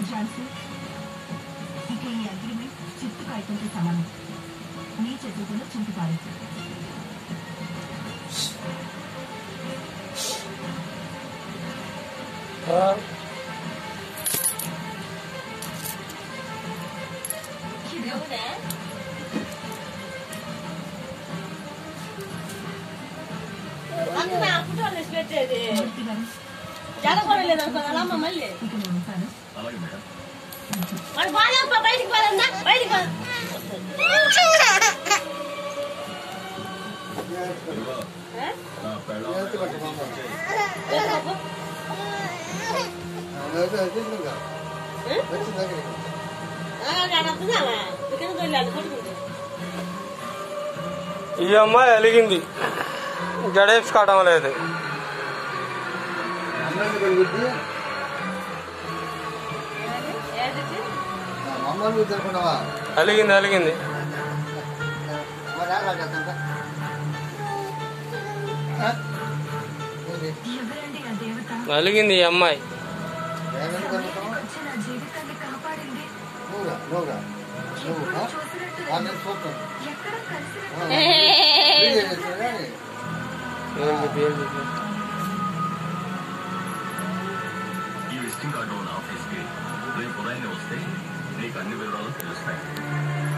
ఝాన్సీ ఇక ఈ అగ్రిమెంట్ చిత్తు కాగితంతో సమానం నీ చేతులతో చింపుతారు అంతా ఫోటోలు తీసి పెట్టేది మూర్తి గారు జరగలేదు అనుకోవాలమ్మ మళ్ళీ ఇక నేను ఉంటాను అలాగే మేడం వాడు బాగా బయటికి పోదా బయటికి పో ఇదిగో, ఆ? నా పెళ్ళం వేసుకోకు. అలాగే ఆడ వస్తున్నావా? ఇక్కడికి వెళ్ళాలి కొట్టుకుంటూ. ఈ అమ్మాయి అలిగింది జడేసుకోవడం లేదు ఏదిటి? అలిగింది అలిగింది ఎవరండి ఆ దేవత అలిగింది ఈ అమ్మాయి సమయానికి వచ్చి నా జీవితాన్ని కాపాడింది చూసినట్టు ఎక్కడ కలిసినట్టు ఏయ్. ఏం చెప్పి ఏం చెప్పి ఈ విజిటింగ్ కార్డు ఉన్న ఆఫీస్కి రేపు ఉదయాన్నే వస్తే నీకు అన్ని వివరాలు తెలుస్తాయి